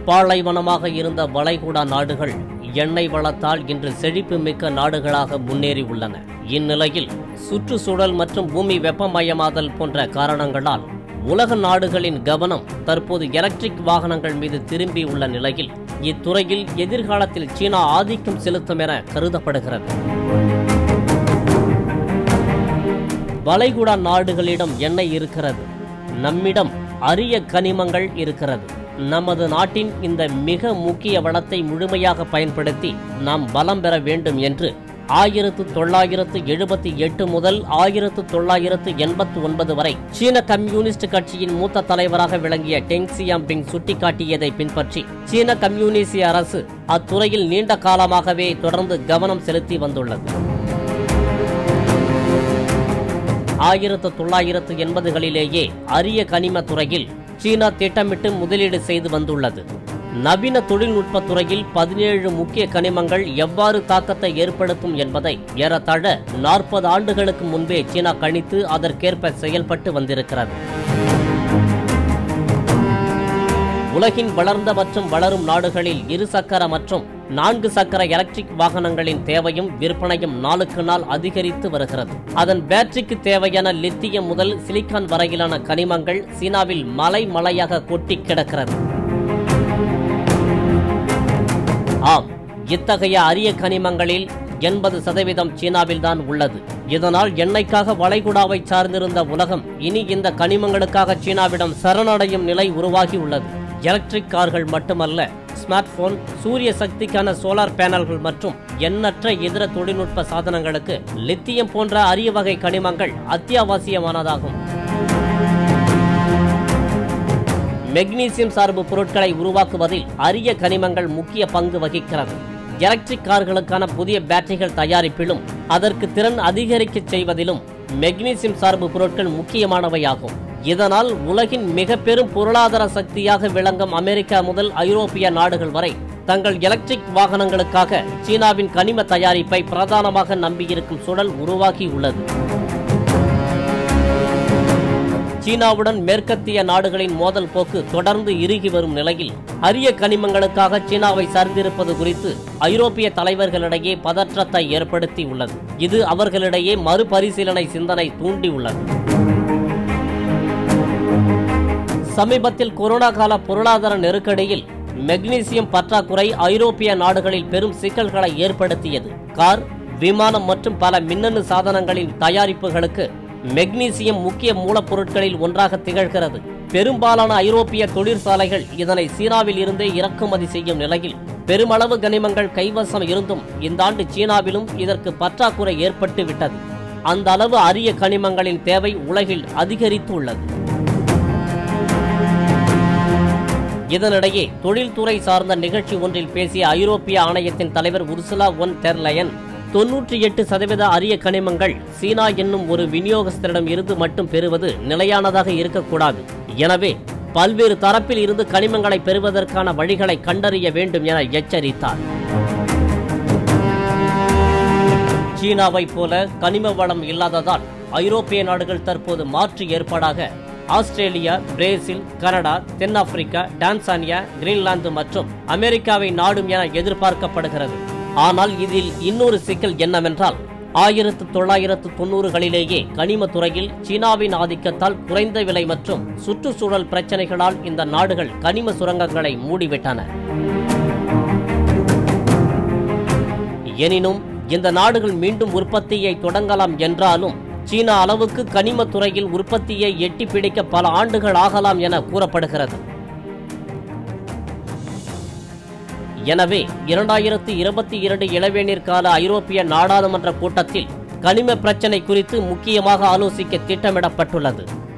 பாலைவனமாக இருந்த வளைகுடா நாடுகள் எண்ணெய் வளத்தால் இன்று செழிப்பு மிக்க நாடுகளாக முன்னேறி உள்ளன இந்நிலையில் சுற்றுச்சூழல் மற்றும் பூமி வெப்பமயமாதல் போன்ற காரணங்களால் உலக நாடுகளின் கவனம் தற்போது எலக்ட்ரிக் வாகனங்கள் மீது திரும்பியுள்ள நிலையில் இத்துறையில் எதிர்காலத்தில் சீனா ஆதிக்கம் செலுத்தும் என கருதப்படுகிறது வளைகுடா நாடுகளிடம் எண்ணெய் இருக்கிறது நம்மிடம் அரிய கனிமங்கள் இருக்கிறது நமது நாட்டின் இந்த மிக முக்கிய வளத்தை முழுமையாக பயன்படுத்தி நாம் பலம் பெற வேண்டும் என்று ஆயிரத்து தொள்ளாயிரத்து எழுபத்தி எட்டு முதல் ஆயிரத்து தொள்ளாயிரத்து எண்பத்தி ஒன்பது வரை சீன கம்யூனிஸ்ட் கட்சியின் மூத்த தலைவராக விளங்கிய டெங் சியாம்பிங் சுட்டிக்காட்டியதை பின்பற்றி சீன கம்யூனிஸ்ட் அரசு அத்துறையில் நீண்ட காலமாகவே தொடர்ந்து கவனம் செலுத்தி வந்துள்ளது ஆயிரத்து தொள்ளாயிரத்து எண்பதுகளிலேயே அரிய கனிம துறையில் சீனா திட்டமிட்டு முதலீடு செய்து வந்துள்ளது நவீன தொழில்நுட்பத் துறையில் பதினேழு முக்கிய கனிமங்கள் எவ்வாறு தாக்கத்தை ஏற்படுத்தும் என்பதை ஏறத்தாழ நாற்பது ஆண்டுகளுக்கு முன்பே சீனா கணித்து அதற்கேற்ப செயல்பட்டு வந்திருக்கிறது உலகின் வளர்ந்த மற்றும் வளரும் நாடுகளில் இரு சக்கர மற்றும் நான்கு சக்கர எலக்ட்ரிக் வாகனங்களின் தேவையும் விற்பனையும் நாளுக்கு நாள் அதிகரித்து வருகிறது அதன் பேட்டரிக்கு தேவையான லித்தியம் முதல் சிலிக்கான் வரையிலான கனிமங்கள் சீனாவில் மலை மலையாக கொட்டி கிடக்கிறது ஆம் இத்தகைய அரிய கனிமங்களில் எண்பது சதவீதம் சீனாவில்தான் உள்ளது இதனால் எண்ணெய்க்காக வளைகுடாவை சார்ந்திருந்த உலகம் இனி இந்த கனிமங்களுக்காக சீனாவிடம் சரணடையும் நிலை உருவாகி உள்ளது எலக்ட்ரிக் கார்கள் மட்டுமல்ல ஸ்மார்ட் போன் சூரிய சக்திக்கான சோலார் பேனல்கள் மற்றும் எண்ணற்ற இதர தொழில்நுட்ப சாதனங்களுக்கு லித்தியம் போன்ற அரிய வகை கனிமங்கள் அத்தியாவசியமானதாகும் மெக்னீசியம் சார்பு பொருட்களை உருவாக்குவதில் அரிய கனிமங்கள் முக்கிய பங்கு வகிக்கிறது எலக்ட்ரிக் கார்களுக்கான புதிய பேட்டரிகள் தயாரிப்பிலும் அதற்கு திறன் அதிகரிக்கச் செய்வதிலும் மெக்னீசியம் சார்பு பொருட்கள் முக்கியமானவையாகும் இதனால் உலகின் மிக பெரும் பொருளாதார சக்தியாக விளங்கும் அமெரிக்கா முதல் ஐரோப்பிய நாடுகள் வரை தங்கள் எலக்ட்ரிக் வாகனங்களுக்காக சீனாவின் கனிம தயாரிப்பை பிரதானமாக நம்பியிருக்கும் சூழல் உருவாகியுள்ளது சீனாவுடன் மேற்கத்திய நாடுகளின் மோதல் போக்கு தொடர்ந்து இறுகி வரும் நிலையில் அரிய கனிமங்களுக்காக சீனாவை சார்ந்திருப்பது குறித்து ஐரோப்பிய தலைவர்களிடையே பதற்றத்தை ஏற்படுத்தி உள்ளது இது அவர்களிடையே மறுபரிசீலனை சிந்தனை தூண்டியுள்ளது சமீபத்தில் கொரோனா கால பொருளாதார நெருக்கடியில் மெக்னீசியம் பற்றாக்குறை ஐரோப்பிய நாடுகளில் பெரும் சிக்கல்களை ஏற்படுத்தியது கார் விமானம் மற்றும் பல மின்னணு சாதனங்களின் தயாரிப்புகளுக்கு மெக்னீசியம் முக்கிய மூலப்பொருட்களில் ஒன்றாக திகழ்கிறது பெரும்பாலான ஐரோப்பிய தொழிற்சாலைகள் இதனை சீனாவில் இருந்தே இறக்குமதி செய்யும் நிலையில் பெருமளவு கனிமங்கள் கைவசம் இருந்தும் இந்த ஆண்டு சீனாவிலும் இதற்கு பற்றாக்குறை ஏற்பட்டு விட்டது அந்த அளவு அரிய கனிமங்களின் தேவை உலகில் அதிகரித்து உள்ளது இதனிடையே தொழில்துறை சார்ந்த நிகழ்ச்சி ஒன்றில் பேசிய ஐரோப்பிய ஆணையத்தின் தலைவர் உர்சுலா ஒன் தெர்லயன் தொன்னூற்றி எட்டு சதவீத அரிய கனிமங்கள் சீனா என்னும் ஒரு விநியோகஸ்தரிடம் இருந்து மட்டும் பெறுவது நிலையானதாக இருக்கக்கூடாது எனவே பல்வேறு தரப்பில் இருந்து கனிமங்களை பெறுவதற்கான வழிகளை கண்டறிய வேண்டும் என எச்சரித்தார் சீனாவைப் போல கனிம வளம் இல்லாததால் ஐரோப்பிய நாடுகள் தற்போது மாற்று ஏற்பாடாக ஆஸ்திரேலியா பிரேசில் கனடா தென்னாப்பிரிக்கா டான்சானியா கிரீன்லாந்து மற்றும் அமெரிக்காவை நாடும் என எதிர்பார்க்கப்படுகிறது ஆனால் இதில் இன்னொரு சிக்கல் என்னவென்றால் ஆயிரத்து தொள்ளாயிரத்து தொண்ணூறுகளிலேயே கனிம துறையில் சீனாவின் ஆதிக்கத்தால் குறைந்த விலை மற்றும் சுற்றுச்சூழல் பிரச்சனைகளால் இந்த நாடுகள் கனிம சுரங்கங்களை மூடிவிட்டன எனினும் இந்த நாடுகள் மீண்டும் உற்பத்தியை தொடங்கலாம் என்றாலும் சீனா அளவுக்கு கனிம துறையில் உற்பத்தியை எட்டி பிடிக்க பல ஆண்டுகள் ஆகலாம் என கூறப்படுகிறது எனவே இரண்டாயிரத்தி இருபத்தி இரண்டு இளவேநீர் கால ஐரோப்பிய நாடாளுமன்ற கூட்டத்தில் கனிம பிரச்சினை குறித்து முக்கியமாக ஆலோசிக்க திட்டமிடப்பட்டுள்ளது